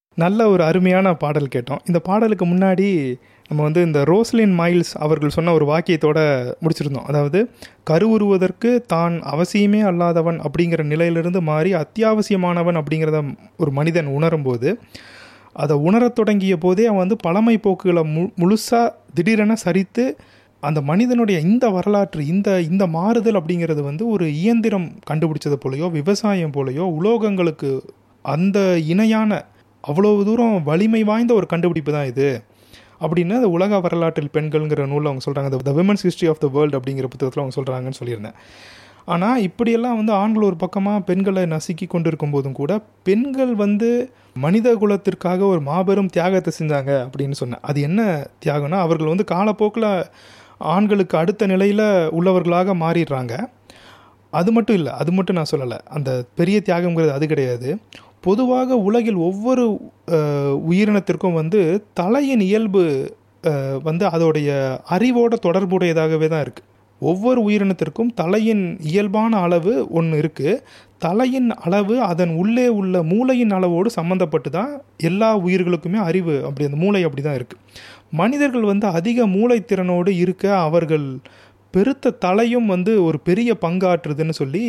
நல்ல ஒரு அருமையான பாடல் கேட்டோம் இந்த பாடலுக்கு முன்னாடி நம்ம வந்து இந்த ரோஸ்லின் மைல்ஸ் அவர்கள் சொன்ன ஒரு வாக்கியத்தோட முடிச்சிருந்தோம் அதாவது கருவுருவதற்கு தான் அவசியமே அல்லாதவன் அப்படிங்கிற நிலையிலிருந்து மாறி அத்தியாவசியமானவன் அப்படிங்கிறத ஒரு மனிதன் உணரும்போது அதை உணரத் தொடங்கிய போதே அவன் வந்து பழமை போக்குகளை மு முழுசாக திடீரென சரித்து அந்த மனிதனுடைய இந்த வரலாற்று இந்த இந்த மாறுதல் அப்படிங்கிறது வந்து ஒரு இயந்திரம் கண்டுபிடிச்சது போலையோ விவசாயம் போலையோ உலோகங்களுக்கு அந்த இணையான அவ்வளவு தூரம் வலிமை வாய்ந்த ஒரு கண்டுபிடிப்பு தான் இது அப்படின்னு அந்த உலக வரலாற்றில் பெண்கள்ங்கிற நூலில் அவங்க சொல்கிறாங்க the women's history of the world அப்படிங்கிற புத்தகத்தில் அவங்க சொல்கிறாங்கன்னு சொல்லியிருந்தேன் ஆனால் இப்படியெல்லாம் வந்து ஆண்கள் ஒரு பக்கமாக பெண்களை நசுக்கி கொண்டு இருக்கும்போதும் கூட பெண்கள் வந்து மனித குலத்திற்காக ஒரு மாபெரும் தியாகத்தை செஞ்சாங்க அப்படின்னு சொன்னேன் அது என்ன தியாகம்னா அவர்கள் வந்து காலப்போக்கில் ஆண்களுக்கு அடுத்த நிலையில் உள்ளவர்களாக மாறிடுறாங்க அது மட்டும் இல்லை அது மட்டும் நான் சொல்லலை அந்த பெரிய தியாகங்கிறது அது கிடையாது பொதுவாக உலகில் ஒவ்வொரு உயிரினத்திற்கும் வந்து தலையின் இயல்பு வந்து அதோடைய அறிவோட தொடர்புடையதாகவே தான் இருக்குது ஒவ்வொரு உயிரினத்திற்கும் தலையின் இயல்பான அளவு ஒன்று இருக்குது தலையின் அளவு அதன் உள்ளே உள்ள மூளையின் அளவோடு சம்மந்தப்பட்டு தான் எல்லா உயிர்களுக்குமே அறிவு அப்படி அந்த மூளை அப்படி தான் இருக்குது மனிதர்கள் வந்து அதிக மூளைத்திறனோடு இருக்க அவர்கள் பெருத்த தலையும் வந்து ஒரு பெரிய பங்காற்றுதுன்னு சொல்லி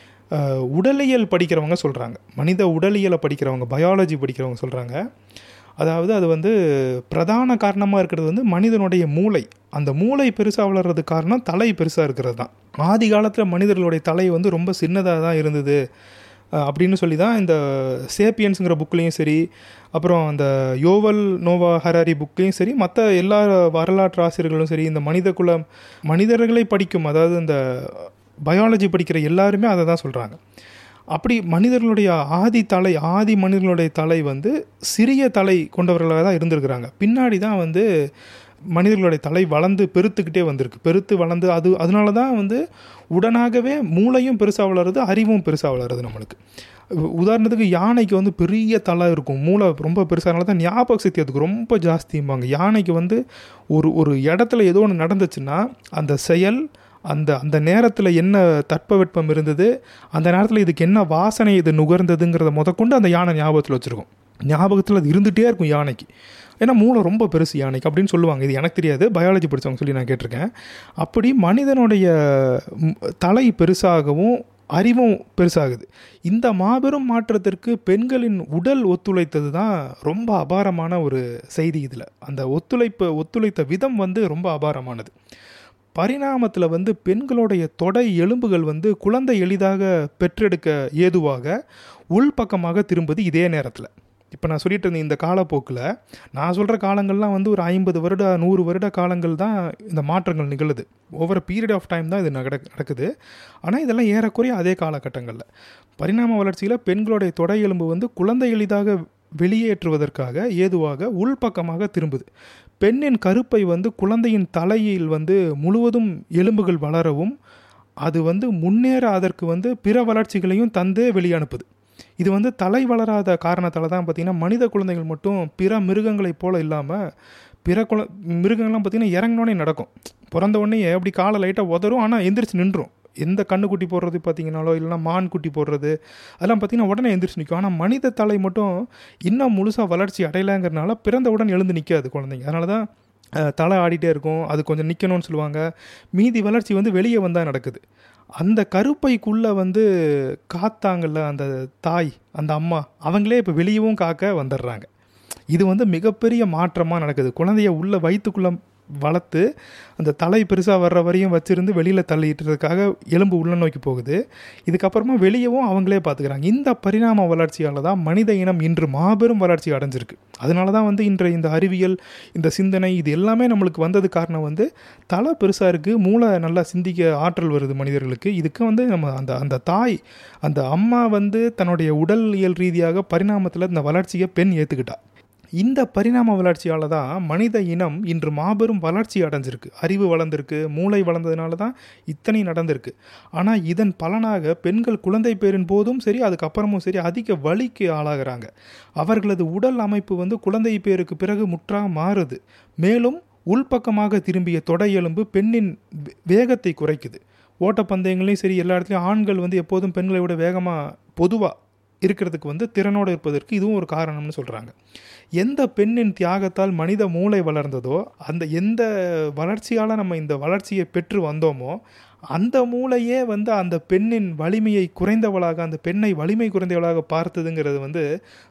உடலியல் படிக்கிறவங்க சொல்கிறாங்க மனித உடலியலை படிக்கிறவங்க பயாலஜி படிக்கிறவங்க சொல்கிறாங்க அதாவது அது வந்து பிரதான காரணமாக இருக்கிறது வந்து மனிதனுடைய மூளை அந்த மூளை பெருசாக வளர்கிறதுக்கு காரணம் தலை பெருசாக இருக்கிறது தான் ஆதி காலத்தில் மனிதர்களுடைய தலை வந்து ரொம்ப சின்னதாக தான் இருந்தது அப்படின்னு சொல்லி தான் இந்த சேப்பியன்ஸுங்கிற புக்லேயும் சரி அப்புறம் அந்த யோவல் நோவா ஹராரி புக்லேயும் சரி மற்ற எல்லா வரலாற்று ஆசிரியர்களும் சரி இந்த மனித குலம் மனிதர்களை படிக்கும் அதாவது இந்த பயாலஜி படிக்கிற எல்லாருமே அதை தான் சொல்கிறாங்க அப்படி மனிதர்களுடைய ஆதி தலை ஆதி மனிதர்களுடைய தலை வந்து சிறிய தலை கொண்டவர்களாக தான் இருந்திருக்கிறாங்க பின்னாடி தான் வந்து மனிதர்களுடைய தலை வளர்ந்து பெருத்துக்கிட்டே வந்திருக்கு பெருத்து வளர்ந்து அது அதனால தான் வந்து உடனாகவே மூளையும் பெருசாக வளருது அறிவும் பெருசாக வளருது நம்மளுக்கு உதாரணத்துக்கு யானைக்கு வந்து பெரிய தலை இருக்கும் மூளை ரொம்ப பெருசாக தான் ஞாபக சக்தி அதுக்கு ரொம்ப ஜாஸ்திம்பாங்க யானைக்கு வந்து ஒரு ஒரு இடத்துல ஏதோ ஒன்று நடந்துச்சுன்னா அந்த செயல் அந்த அந்த நேரத்தில் என்ன தட்பவெட்பம் இருந்தது அந்த நேரத்தில் இதுக்கு என்ன வாசனை இது நுகர்ந்ததுங்கிறத முதற்கொண்டு அந்த யானை ஞாபகத்தில் வச்சுருக்கும் ஞாபகத்தில் அது இருந்துகிட்டே இருக்கும் யானைக்கு ஏன்னா மூளை ரொம்ப பெருசு யானைக்கு அப்படின்னு சொல்லுவாங்க இது எனக்கு தெரியாது பயாலஜி படித்தவங்க சொல்லி நான் கேட்டிருக்கேன் அப்படி மனிதனுடைய தலை பெருசாகவும் அறிவும் பெருசாகுது இந்த மாபெரும் மாற்றத்திற்கு பெண்களின் உடல் ஒத்துழைத்தது தான் ரொம்ப அபாரமான ஒரு செய்தி இதில் அந்த ஒத்துழைப்பு ஒத்துழைத்த விதம் வந்து ரொம்ப அபாரமானது பரிணாமத்தில் வந்து பெண்களுடைய தொடை எலும்புகள் வந்து குழந்தை எளிதாக பெற்றெடுக்க ஏதுவாக உள்பக்கமாக திரும்புது இதே நேரத்தில் இப்போ நான் சொல்லிட்டு இருந்தேன் இந்த காலப்போக்கில் நான் சொல்கிற காலங்கள்லாம் வந்து ஒரு ஐம்பது வருட நூறு வருட காலங்கள் தான் இந்த மாற்றங்கள் நிகழுது ஓவர் பீரியட் ஆஃப் டைம் தான் இது நட நடக்குது ஆனால் இதெல்லாம் ஏறக்குறைய அதே காலகட்டங்களில் பரிணாம வளர்ச்சியில் பெண்களுடைய தொடை எலும்பு வந்து குழந்தை எளிதாக வெளியேற்றுவதற்காக ஏதுவாக உள்பக்கமாக திரும்புது பெண்ணின் கருப்பை வந்து குழந்தையின் தலையில் வந்து முழுவதும் எலும்புகள் வளரவும் அது வந்து முன்னேற அதற்கு வந்து பிற வளர்ச்சிகளையும் தந்தே வெளியனுப்புது இது வந்து தலை வளராத காரணத்தால் தான் பார்த்திங்கன்னா மனித குழந்தைகள் மட்டும் பிற மிருகங்களைப் போல் இல்லாமல் பிற குழ மிருகங்கள்லாம் பார்த்திங்கன்னா இறங்கினோடனே நடக்கும் பிறந்த உடனே எப்படி காலை லைட்டாக உதரும் ஆனால் எந்திரிச்சு நின்றும் எந்த கண்ணுக்குட்டி போடுறது பார்த்தீங்கனாலோ இல்லைனா மான் குட்டி போடுறது அதெல்லாம் பார்த்திங்கன்னா உடனே எந்திரிச்சு நிற்கும் ஆனால் மனித தலை மட்டும் இன்னும் முழுசாக வளர்ச்சி அடையலைங்கிறனால பிறந்தவுடன் எழுந்து நிற்காது குழந்தைங்க அதனால தான் தலை ஆடிட்டே இருக்கும் அது கொஞ்சம் நிற்கணும்னு சொல்லுவாங்க மீதி வளர்ச்சி வந்து வெளியே வந்தால் நடக்குது அந்த கருப்பைக்குள்ளே வந்து காத்தாங்கல்ல அந்த தாய் அந்த அம்மா அவங்களே இப்போ வெளியவும் காக்க வந்துடுறாங்க இது வந்து மிகப்பெரிய மாற்றமாக நடக்குது குழந்தைய உள்ள வயிற்றுக்குள்ளே வளர்த்து அந்த தலை பெருசாக வர்ற வரையும் வச்சுருந்து வெளியில் தள்ளிட்டுறதுக்காக எலும்பு உள்ள நோக்கி போகுது இதுக்கப்புறமா வெளியவும் அவங்களே பார்த்துக்கிறாங்க இந்த பரிணாம வளர்ச்சியால் தான் மனித இனம் இன்று மாபெரும் வளர்ச்சி அடைஞ்சிருக்கு அதனால தான் வந்து இன்று இந்த அறிவியல் இந்த சிந்தனை இது எல்லாமே நம்மளுக்கு வந்தது காரணம் வந்து தலை பெருசாக இருக்குது மூளை நல்லா சிந்திக்க ஆற்றல் வருது மனிதர்களுக்கு இதுக்கு வந்து நம்ம அந்த அந்த தாய் அந்த அம்மா வந்து தன்னுடைய உடலியல் ரீதியாக பரிணாமத்தில் இந்த வளர்ச்சியை பெண் ஏற்றுக்கிட்டா இந்த பரிணாம வளர்ச்சியால் தான் மனித இனம் இன்று மாபெரும் வளர்ச்சி அடைஞ்சிருக்கு அறிவு வளர்ந்துருக்கு மூளை வளர்ந்ததுனால தான் இத்தனை நடந்திருக்கு ஆனால் இதன் பலனாக பெண்கள் குழந்தை பேரின் போதும் சரி அதுக்கப்புறமும் சரி அதிக வலிக்கு ஆளாகிறாங்க அவர்களது உடல் அமைப்பு வந்து குழந்தை பேருக்கு பிறகு முற்றாக மாறுது மேலும் உள்பக்கமாக திரும்பிய தொடை எலும்பு பெண்ணின் வேகத்தை குறைக்குது ஓட்டப்பந்தயங்களையும் சரி எல்லா இடத்துலையும் ஆண்கள் வந்து எப்போதும் பெண்களை விட வேகமாக பொதுவாக இருக்கிறதுக்கு வந்து திறனோடு இருப்பதற்கு இதுவும் ஒரு காரணம்னு சொல்கிறாங்க எந்த பெண்ணின் தியாகத்தால் மனித மூளை வளர்ந்ததோ அந்த எந்த வளர்ச்சியால் நம்ம இந்த வளர்ச்சியை பெற்று வந்தோமோ அந்த மூளையே வந்து அந்த பெண்ணின் வலிமையை குறைந்தவளாக அந்த பெண்ணை வலிமை குறைந்தவளாக பார்த்ததுங்கிறது வந்து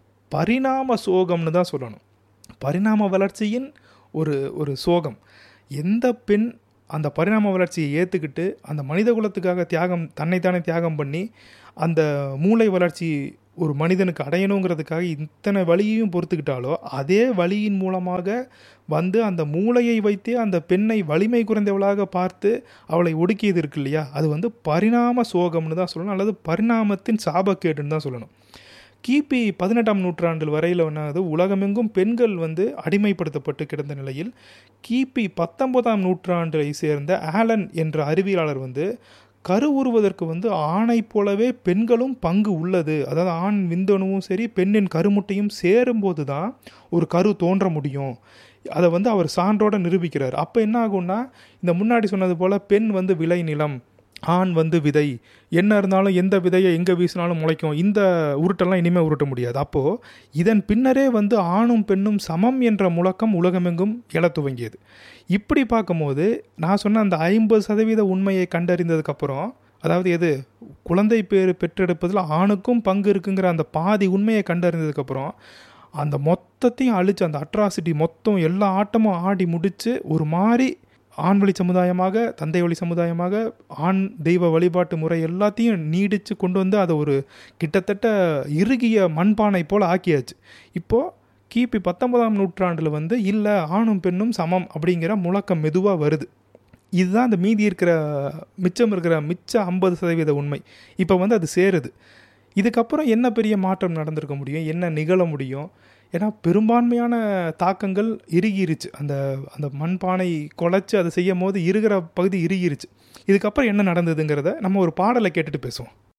பரிணாம சோகம்னு தான் சொல்லணும் பரிணாம வளர்ச்சியின் ஒரு ஒரு சோகம் எந்த பெண் அந்த பரிணாம வளர்ச்சியை ஏற்றுக்கிட்டு அந்த மனித குலத்துக்காக தியாகம் தன்னைத்தானே தியாகம் பண்ணி அந்த மூளை வளர்ச்சி ஒரு மனிதனுக்கு அடையணுங்கிறதுக்காக இத்தனை வழியையும் பொறுத்துக்கிட்டாலோ அதே வழியின் மூலமாக வந்து அந்த மூளையை வைத்தே அந்த பெண்ணை வலிமை குறைந்தவளாக பார்த்து அவளை ஒடுக்கியது இருக்கு இல்லையா அது வந்து பரிணாம சோகம்னு தான் சொல்லணும் அல்லது பரிணாமத்தின் சாபக்கேடுன்னு தான் சொல்லணும் கிபி பதினெட்டாம் நூற்றாண்டு வரையில் என்னது உலகமெங்கும் பெண்கள் வந்து அடிமைப்படுத்தப்பட்டு கிடந்த நிலையில் கிபி பத்தொன்பதாம் நூற்றாண்டை சேர்ந்த ஆலன் என்ற அறிவியலாளர் வந்து கருவுறுவதற்கு வந்து ஆணை போலவே பெண்களும் பங்கு உள்ளது அதாவது ஆண் விந்தணுவும் சரி பெண்ணின் கருமுட்டையும் சேரும்போது தான் ஒரு கரு தோன்ற முடியும் அதை வந்து அவர் சான்றோட நிரூபிக்கிறார் அப்போ என்ன ஆகும்னா இந்த முன்னாடி சொன்னது போல் பெண் வந்து விளை நிலம் ஆண் வந்து விதை என்ன இருந்தாலும் எந்த விதையை எங்கே வீசினாலும் முளைக்கும் இந்த உருட்டெல்லாம் இனிமேல் உருட்ட முடியாது அப்போது இதன் பின்னரே வந்து ஆணும் பெண்ணும் சமம் என்ற முழக்கம் உலகமெங்கும் எழ துவங்கியது இப்படி பார்க்கும்போது நான் சொன்ன அந்த ஐம்பது சதவீத உண்மையை கண்டறிந்ததுக்கப்புறம் அதாவது எது குழந்தை பேர் பெற்றெடுப்பதில் ஆணுக்கும் பங்கு இருக்குங்கிற அந்த பாதி உண்மையை கண்டறிந்ததுக்கப்புறம் அந்த மொத்தத்தையும் அழிச்சு அந்த அட்ராசிட்டி மொத்தம் எல்லா ஆட்டமும் ஆடி முடித்து ஒரு மாதிரி ஆண் வழி சமுதாயமாக தந்தை வழி சமுதாயமாக ஆண் தெய்வ வழிபாட்டு முறை எல்லாத்தையும் நீடித்து கொண்டு வந்து அதை ஒரு கிட்டத்தட்ட இறுகிய மண்பானை போல் ஆக்கியாச்சு இப்போது கிபி பத்தொன்பதாம் நூற்றாண்டில் வந்து இல்லை ஆணும் பெண்ணும் சமம் அப்படிங்கிற முழக்கம் மெதுவாக வருது இதுதான் அந்த மீதி இருக்கிற மிச்சம் இருக்கிற மிச்ச ஐம்பது சதவீத உண்மை இப்போ வந்து அது சேருது இதுக்கப்புறம் என்ன பெரிய மாற்றம் நடந்திருக்க முடியும் என்ன நிகழ முடியும் ஏன்னா பெரும்பான்மையான தாக்கங்கள் இறுகிருச்சு அந்த அந்த மண்பானை குலைச்சி அதை செய்யும் போது இருக்கிற பகுதி இறுகிருச்சு இதுக்கப்புறம் என்ன நடந்ததுங்கிறத நம்ம ஒரு பாடலை கேட்டுட்டு பேசுவோம்